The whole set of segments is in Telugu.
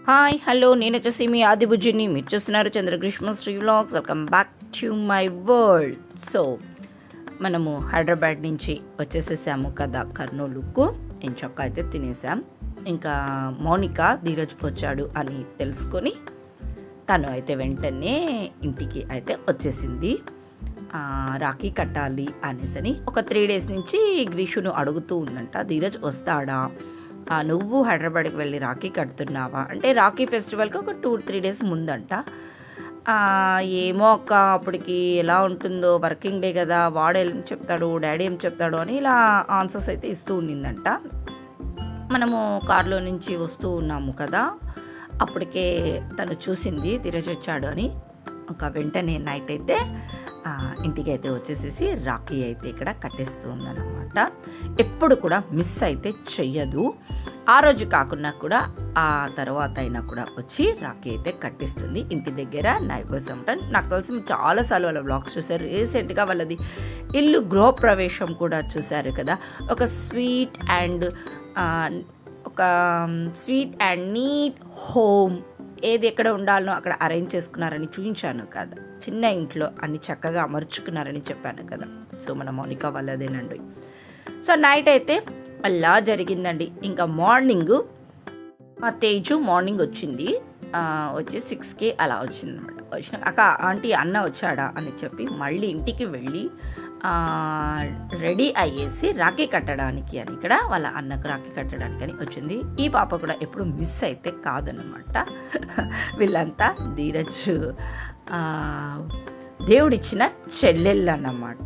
హాయ్ హలో నేను వచ్చేసి మీ ఆదిబుజ్జిని మీరు చూస్తున్నారు Chandragreeshma Shri vlogs welcome back to my world so మనము హైదరాబాద్ నుంచి వచ్చేసేసాము కదా కర్నూలుకు ఎంచొక్క అయితే తినేసాం ఇంకా మౌనిక ధీరజ్కి వచ్చాడు అని తెలుసుకొని తను అయితే వెంటనే ఇంటికి అయితే వచ్చేసింది ఆ, రాఖీ కట్టాలి అనేసని ఒక త్రీ డేస్ నుంచి గ్రీషును అడుగుతూ ఉందంట ధీరజ్ వస్తాడా ఆ, నువ్వు హైదరాబాద్కి వెళ్ళి రాఖీ కడుతున్నావా అంటే రాఖీ ఫెస్టివల్కి ఒక టూ త్రీ డేస్ ముందంట ఆ, ఏమో అక్క అప్పటికి ఎలా ఉంటుందో వర్కింగ్ డే కదా వాడు ఏం చెప్తాడు డాడీ ఏం చెప్తాడు అని ఇలా ఆన్సర్స్ అయితే ఇస్తూ ఉండిందంట మనము కారులో నుంచి వస్తూ ఉన్నాము కదా అప్పటికే తను చూసింది ధీరజ్ వచ్చాడు అని ఇంకా వెంటనే నైట్ అయితే ఆ, ఇంటికి అయితే వచ్చేసేసి రాఖీ అయితే ఇక్కడ కట్టేస్తూ ఉందన్నమాట ఎప్పుడు కూడా మిస్ అయితే చెయ్యదు ఆ రోజు కాకుండా కూడా ఆ తర్వాత అయినా కూడా వచ్చి రాఖీ అయితే కట్టిస్తుంది ఇంటి దగ్గర నైబర్స్ అంటారు నాకు తెలిసి మీరు చాలాసార్లు వాళ్ళ బ్లాగ్స్ చూసారు రీసెంట్గా వాళ్ళది ఇల్లు గృహప్రవేశం కూడా చూశారు కదా ఒక స్వీట్ అండ్ ఒక స్వీట్ అండ్ నీట్ హోమ్ ఏది ఎక్కడ ఉండాలనో అక్కడ అరేంజ్ చేసుకున్నారని చూపించాను కదా చిన్న ఇంట్లో అన్ని చక్కగా అమర్చుకున్నారని చెప్పాను కదా సో మన మౌనిక వాళ్ళదేనండి సో నైట్ అయితే అలా జరిగిందండి ఇంకా మార్నింగ్ మా తేజు మార్నింగ్ వచ్చింది ఆ, వచ్చి సిక్స్కి అలా వచ్చింది అనమాట వచ్చిన అక్క ఆంటీ అన్న వచ్చాడా అని చెప్పి మళ్ళీ ఇంటికి వెళ్ళి రెడీ అయ్యేసి రాఖీ కట్టడానికి అని ఇక్కడ వాళ్ళ అన్నకు రాఖీ కట్టడానికి అని వచ్చింది ఈ పాప కూడా ఎప్పుడు మిస్ అయితే కాదనమాట వీళ్ళంతా ధీరజ్ ఆ, దేవుడిచ్చిన చెల్లెళ్ళు అన్నమాట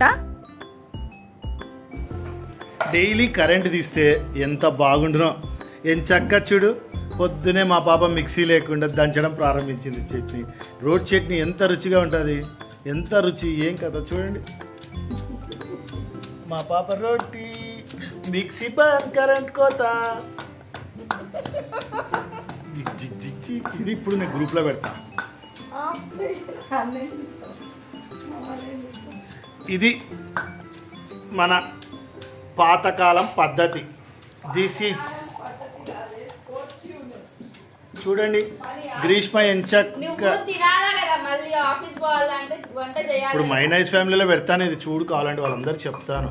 డైలీ కరెంట్ తీస్తే ఎంత బాగుండునో ఏం చక్క చూడు పొద్దునే మా పాప మిక్సీ లేకుండా దంచడం ప్రారంభించింది చట్నీ రోడ్ చట్నీ ఎంత రుచిగా ఉంటుంది ఎంత రుచి ఏం కదా చూడండి మా పాప రోటీ మిక్సీ పర్ కరెంట్ కోత జిగ్ జిగ్ జిగ్ జిగ్. ఇది ఇప్పుడు నేను గ్రూప్లో పెడతా ఇది మన పాతకాలం పద్ధతి దిస్ ఈస్ చూడండి గ్రీష్మ నువ్వు ఎంచక్క తినాలా కదా మళ్ళీ ఆఫీస్ పోవాలంటే వంట చేయాలి ఇప్పుడు మైనైజ్ ఫ్యామిలీలో పెడతాను ఇది చూడు కావాలంటే వాళ్ళందరికి చెప్తాను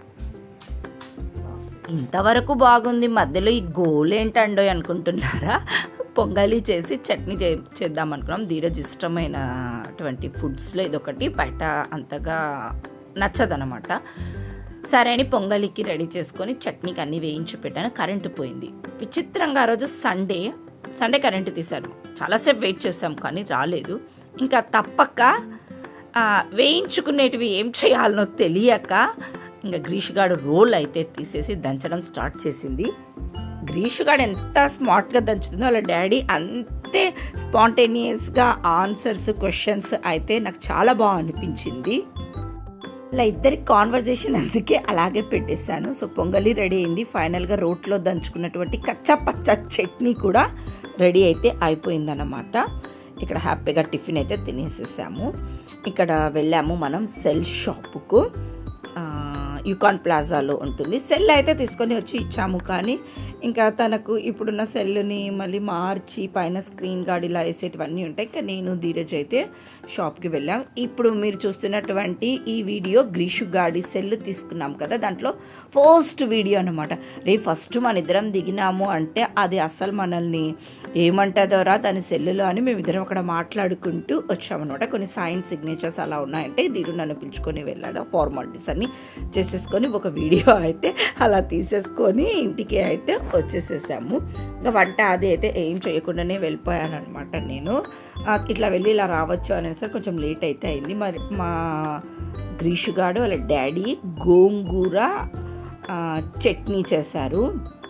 ఇంతవరకు బాగుంది మధ్యలో ఈ గోల్ ఏంటండో అనుకుంటున్నారా పొంగలి చేసి చట్నీ చే చేద్దాం అనుకున్నాం ధీరజ్ ఇష్టమైనటువంటి ఫుడ్స్లో ఇదొకటి బయట అంతగా నచ్చదనమాట సరే అని పొంగలికి రెడీ చేసుకొని చట్నీకి అన్నీ వేయించి పెట్టాను కరెంటు పోయింది విచిత్రంగా ఆ రోజు సండే సండే కరెంటు తీశారు చాలాసేపు వెయిట్ చేసాం కానీ రాలేదు ఇంకా తప్పక ఆ, వేయించుకునేటివి ఏం చేయాలనో తెలియక ఇంకా గ్రీషుగాడు రోల్ అయితే తీసేసి దంచడం స్టార్ట్ చేసింది గ్రీషుగాడు ఎంత స్మార్ట్గా దంచుతుందో వాళ్ళ డాడీ అంతే స్పాంటేనియస్గా ఆన్సర్స్ క్వశ్చన్స్ అయితే నాకు చాలా బాగా అనిపించింది ఇలా ఇద్దరి కాన్వర్జేషన్ అందుకే అలాగే పెట్టేశాను సో పొంగలి రెడీ అయింది ఫైనల్గా రోట్లో దంచుకున్నటువంటి కచ్చా పచ్చా చట్నీ కూడా రెడీ అయితే అయిపోయిందన్నమాట ఇక్కడ హ్యాపీగా టిఫిన్ అయితే తినేసేసాము ఇక్కడ వెళ్ళాము మనం సెల్ షాపుకు ఆ, యుకాన్ ప్లాజాలో ఉంటుంది సెల్ అయితే తీసుకొని వచ్చి ఇచ్చాము కానీ ఇంకా తనకు ఇప్పుడున్న సెల్ని మళ్ళీ మార్చి పైన స్క్రీన్ గార్డ్ ఇలా వేసేటివన్నీ ఉంటాయి ఇంకా నేను ధీరజ్ అయితే షాప్కి వెళ్ళాం ఇప్పుడు మీరు చూస్తున్నటువంటి ఈ వీడియో గ్రీషు గాడి సెల్ తీసుకున్నాం కదా దాంట్లో ఫస్ట్ వీడియో అనమాట రే ఫస్ట్ మన ఇద్దరం దిగినాము అంటే అది అస్సలు మనల్ని ఏమంటుందోరా దాని సెల్లులో అని మేము ఇద్దరం అక్కడ మాట్లాడుకుంటూ వచ్చామన్నమాట కొన్ని సైన్ సిగ్నేచర్స్ అలా ఉన్నాయంటే దీరు నన్ను పిలుచుకొని వెళ్ళాడు ఫార్మాలిటీస్ అన్ని చేసేసుకొని ఒక వీడియో అయితే అలా తీసేసుకొని ఇంటికి అయితే వచ్చేసేసాము ఇంకా వంట అది అయితే ఏం చేయకుండానే వెళ్ళిపోయాను అనమాట నేను ఆ, ఇట్లా వెళ్ళి ఇలా రావచ్చు అనేసరికి కొంచెం లేట్ అయితే అయింది మరి మా గ్రీషుగాడు వాళ్ళ డాడీ గోంగూర ఆ, చట్నీ చేశారు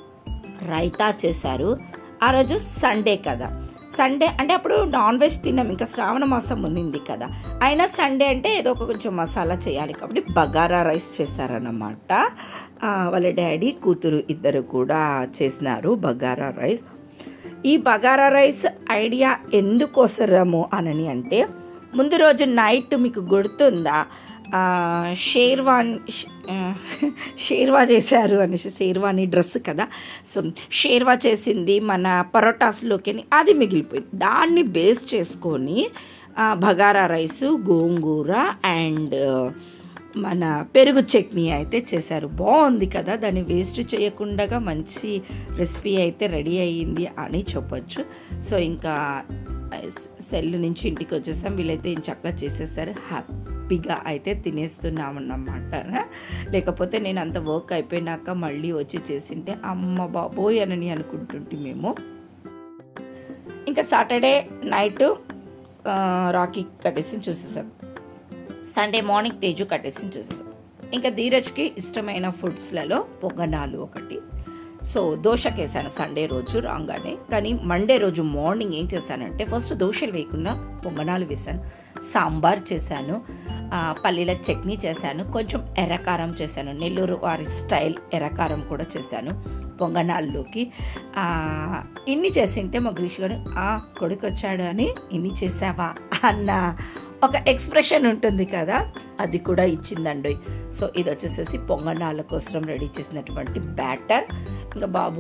రైతా చేశారు ఆ రోజు సండే కదా సండే అంటే అప్పుడు నాన్ వెజ్ తిన్నాం ఇంకా శ్రావణ మాసం ఉన్నింది కదా అయినా సండే అంటే ఏదో ఒక కొంచెం మసాలా చేయాలి కాబట్టి బగారా రైస్ చేశారన్నమాట ఆ, వాళ్ళ డాడీ కూతురు ఇద్దరు కూడా చేసినారు బగారా రైస్ ఈ బగారా రైస్ ఐడియా ఎందుకు వసరము అనని అంటే ముందు రోజు నైట్ మీకు గుర్తుందా ఆ, షేర్వాన్ ఆ, షేర్వా చేశారు అనేసి షేర్వాని డ్రెస్ కదా సో షేర్వా చేసింది మన పరోటాస్లోకి అది మిగిలిపోయింది దాన్ని బేస్ చేసుకొని ఆ, బగారా రైసు గోంగూర అండ్ మన పెరుగు చట్నీ అయితే చేశారు బాగుంది కదా దాన్ని వేస్ట్ చేయకుండా మంచి రెసిపీ అయితే రెడీ అయ్యింది అని చెప్పొచ్చు సో ఇంకా సెల్ నుంచి ఇంటికి వచ్చేసాం వీళ్ళైతే ఏం చక్కగా చేసేసారు హ్యాపీగా అయితే తినేస్తున్నామన్నమాట లేకపోతే నేను అంత వర్క్ అయిపోయినాక మళ్ళీ వచ్చి చేసింటే అమ్మ బాబోయ్ అని అనుకుంటుంటే మేము ఇంకా సాటర్డే నైట్ రాకీ కట్టేసి చూసేసాం సండే మార్నింగ్ తేజు కట్టేసి చూసేసాం ఇంకా ధీరజ్కి ఇష్టమైన ఫుడ్స్లలో పొంగనాలు ఒకటి సో దోశకేసాను సండే రోజు రాగానే కానీ మండే రోజు మార్నింగ్ ఏం చేశానంటే ఫస్ట్ దోశలు వేయకుండా పొంగనాలు వేశాను సాంబార్ చేశాను ఆ, పల్లీల చట్నీ చేశాను కొంచెం ఎర్రకారం చేశాను నెల్లూరు వారి స్టైల్ ఎర్రకారం కూడా చేశాను పొంగనాల్లోకి ఆ, ఇన్ని చేసింటే మా గ్రీష్ గారు "ఆ, కొడుకు వచ్చాడు అని ఇన్ని చేసావా అన్న ఒక ఎక్స్ప్రెషన్ ఉంటుంది కదా అది కూడా ఇచ్చిందండి సో ఇది వచ్చేసేసి పొంగనాల కోసం రెడీ చేసినటువంటి బ్యాటర్ ఇంకా బాబు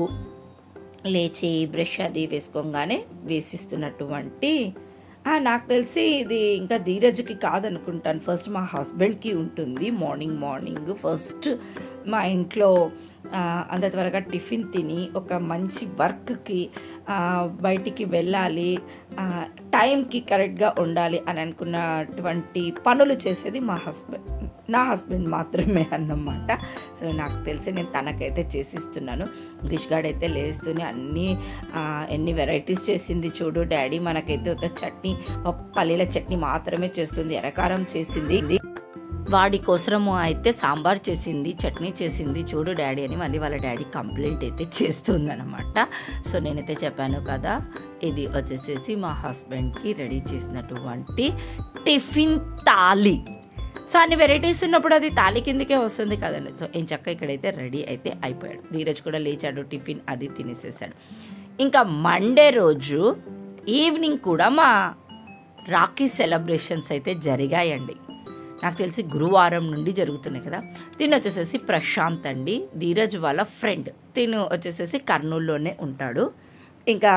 లేచి బ్రష్ అది వేసుకోగానే వేసిస్తున్నటువంటి ఆ, నాకు తెలిసి ఇది ఇంకా ధీరజ్కి కాదనుకుంటాను ఫస్ట్ మా హస్బెండ్కి ఉంటుంది మార్నింగ్ మార్నింగ్ ఫస్ట్ మా ఇంట్లో ఆ, అంత త్వరగా టిఫిన్ తిని ఒక మంచి వర్క్కి ఆ, బయటికి వెళ్ళాలి ఆ, టైంకి కరెక్ట్గా ఉండాలి అని అనుకున్నటువంటి పనులు చేసేది మా హస్బెండ్ నా హస్బెండ్ మాత్రమే అన్నమాట సో నాకు తెలిసి నేను తనకైతే చేసిస్తున్నాను గ్రిష్ గార్డ్ అయితే లేస్తూనే అన్ని ఆ, ఎన్ని వెరైటీస్ చేసింది చూడు డాడీ మనకైతే ఒక చట్నీ ఒక పల్లీల చట్నీ మాత్రమే చేస్తుంది ఎరకారం చేసింది వాడి కోసము అయితే సాంబార్ చేసింది చట్నీ చేసింది చూడు డాడీ అని మళ్ళీ వాళ్ళ డాడీ కంప్లైంట్ అయితే చేస్తుందన్నమాట సో నేనైతే చెప్పాను కదా ఇది వచ్చేసేసి మా హస్బెండ్కి రెడీ చేసినటువంటి టిఫిన్ తాలి సో అన్ని వెరైటీస్ ఉన్నప్పుడు అది తాలి కిందకే వస్తుంది కదండి సో ఏం చక్క ఇక్కడైతే రెడీ అయితే అయిపోయాడు ధీరజ్ కూడా లేచాడు టిఫిన్ అది తినేసేసాడు ఇంకా మండే రోజు ఈవినింగ్ కూడా మా రాఖీ సెలబ్రేషన్స్ అయితే జరిగాయండి నాకు తెలిసి గురువారం నుండి జరుగుతున్నాయి కదా దీని వచ్చేసేసి ప్రశాంత్ అండి ధీరజ్ వాళ్ళ ఫ్రెండ్ తిను వచ్చేసేసి కర్నూలులోనే ఉంటాడు ఇంకా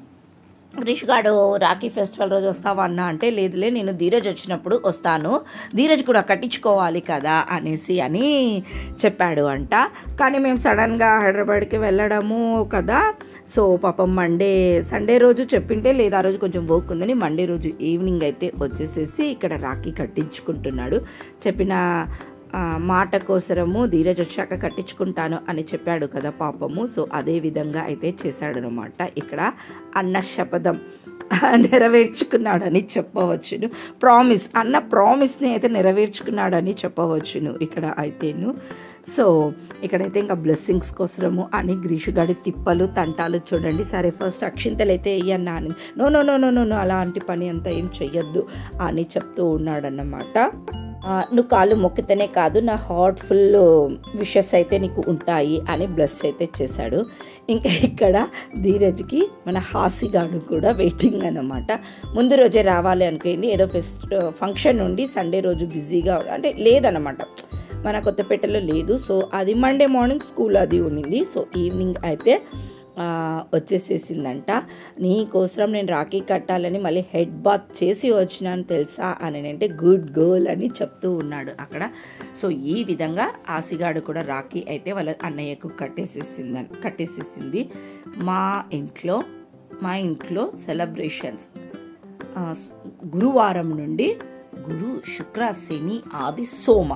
రిష్ గాడు రాఖీ ఫెస్టివల్ రోజు వస్తావా అన్న అంటే లేదులే నేను ధీరజ్ వచ్చినప్పుడు వస్తాను ధీరజ్ కూడా కట్టించుకోవాలి కదా అనేసి అని చెప్పాడు అంట కానీ మేము సడన్గా హైదరాబాద్కి వెళ్ళడము కదా సో పాపం మండే సండే రోజు చెప్పింటే లేదు ఆ రోజు కొంచెం వర్క్ ఉందని మండే రోజు ఈవినింగ్ అయితే వచ్చేసేసి ఇక్కడ రాఖీ కట్టించుకుంటున్నాడు చెప్పిన ఆ, మాట కోసరము ధీరజ్ వచ్చాక కట్టించుకుంటాను అని చెప్పాడు కదా పాపము సో అదే విధంగా అయితే చేశాడు అనమాట ఇక్కడ అన్న శపథం నెరవేర్చుకున్నాడని చెప్పవచ్చును ప్రామిస్ అన్న ప్రామిస్ని అయితే నెరవేర్చుకున్నాడని చెప్పవచ్చును ఇక్కడ అయితేను సో ఇక్కడైతే ఇంకా బ్లెస్సింగ్స్ కోసము అని గ్రీషుగాడి తిప్పలు తంటాలు చూడండి సరే ఫస్ట్ అక్షింతలు అయితే వేయన్నా అని no no no no no no అలాంటి పని అంతా ఏం చెయ్యొద్దు అని చెప్తూ ఉన్నాడన్నమాట ఆ, నువ్వు కాళ్ళు మొక్కితేనే కాదు నా హార్ట్ఫుల్ విషెస్ అయితే నీకు ఉంటాయి అని బ్లెస్ అయితే చేశాడు ఇంకా ఇక్కడ ధీరజ్కి మన హాసిగాడు కూడా వెయిటింగ్ అన్నమాట ముందు రోజే రావాలి అనుకుంది ఏదో ఫెస్ట్ ఫంక్షన్ ఉండి సండే రోజు బిజీగా అంటే లేదన్నమాట మన కొత్తపేటలో లేదు సో అది మండే మార్నింగ్ స్కూల్ అది ఉండింది సో ఈవినింగ్ అయితే ఆ, వచ్చేసేసిందంట నీ కోసం నేను రాఖీ కట్టాలని మళ్ళీ హెడ్ బాత్ చేసి వచ్చినాను తెలుసా అని అంటే గుడ్ గర్ల్ అని చెప్తూ ఉన్నాడు అక్కడ సో ఈ విధంగా ఆసిగాడు కూడా రాఖీ అయితే వాళ్ళ అన్నయ్యకు కట్టేసేసిందని కట్టేసేసింది మా ఇంట్లో మా ఇంట్లో సెలబ్రేషన్స్ ఆ, గురువారం నుండి గురు శుక్ర శని ఆది సోమ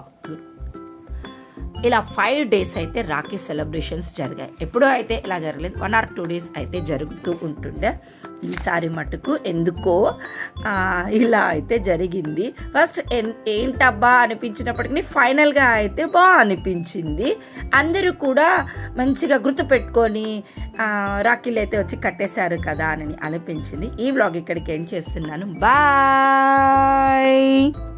ఇలా ఫైవ్ డేస్ అయితే రాఖీ సెలబ్రేషన్స్ జరిగాయి ఎప్పుడూ అయితే ఇలా జరగలేదు వన్ ఆర్ టూ డేస్ అయితే జరుగుతూ ఉంటుండే ఈసారి మటుకు ఎందుకో ఆ, ఇలా అయితే జరిగింది ఫస్ట్ ఎన్- ఏంటబ్బా అనిపించినప్పటికీ ఫైనల్గా అయితే బాగా అనిపించింది అందరూ కూడా మంచిగా గుర్తుపెట్టుకొని ఆ, రాఖీలు అయితే వచ్చి కట్టేశారు కదా అని అనిపించింది ఈ వ్లాగ్ ఇక్కడికి ఏం చేస్తున్నాను బాయ్